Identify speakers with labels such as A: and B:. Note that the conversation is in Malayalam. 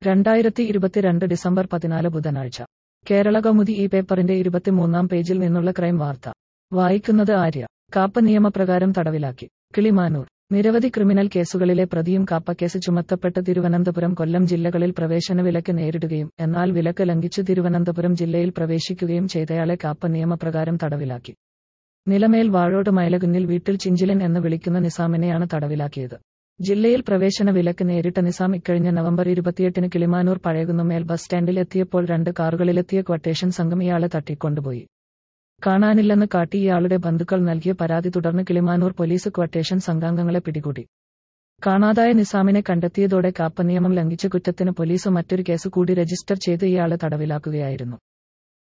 A: രണ്ടായിരത്തി ഇരുപത്തിരണ്ട് ഡിസംബർ പതിനാല് ബുധനാഴ്ച കേരള കൗമുദി ഈ പേപ്പറിന്റെ ഇരുപത്തിമൂന്നാം പേജിൽ നിന്നുള്ള ക്രൈം വാർത്ത വായിക്കുന്നത് ആര്യ കാപ്പ നിയമപ്രകാരം തടവിലാക്കി കിളിമാനൂർ നിരവധി ക്രിമിനൽ കേസുകളിലെ പ്രതിയും കാപ്പക്കേസ് ചുമത്തപ്പെട്ട് തിരുവനന്തപുരം കൊല്ലം ജില്ലകളിൽ പ്രവേശന വിലക്ക് നേരിടുകയും എന്നാൽ വിലക്ക് ലംഘിച്ചു തിരുവനന്തപുരം ജില്ലയിൽ പ്രവേശിക്കുകയും ചെയ്തയാളെ കാപ്പ നിയമപ്രകാരം തടവിലാക്കി നിലമേൽ വാഴോട് മൈലകുന്നിൽ വീട്ടിൽ ചിഞ്ചിലൻ എന്ന് വിളിക്കുന്ന നിസാമിനെയാണ് തടവിലാക്കിയത് ജില്ലയിൽ പ്രവേശന വിലക്ക് നേരിട്ട നിസാം ഇക്കഴിഞ്ഞ നവംബർ ഇരുപത്തിയെട്ടിന് കിളിമാനൂർ പഴയകുന്നുമേൽ ബസ് സ്റ്റാൻഡിൽ എത്തിയപ്പോൾ രണ്ട് കാറുകളിലെത്തിയ ക്വട്ടേഷൻ സംഘം ഇയാളെ തട്ടിക്കൊണ്ടുപോയി കാണാനില്ലെന്ന് കാട്ടി ഇയാളുടെ ബന്ധുക്കൾ നൽകിയ പരാതി തുടർന്ന് കിളിമാനൂർ പോലീസ് ക്വട്ടേഷൻ സംഘാംഗങ്ങളെ പിടികൂടി കാണാതായ നിസാമിനെ കണ്ടെത്തിയതോടെ കാപ്പ നിയമം ലംഘിച്ച കുറ്റത്തിന് പോലീസ് മറ്റൊരു കേസ് കൂടി രജിസ്റ്റർ ചെയ്ത് ഇയാളെ തടവിലാക്കുകയായിരുന്നു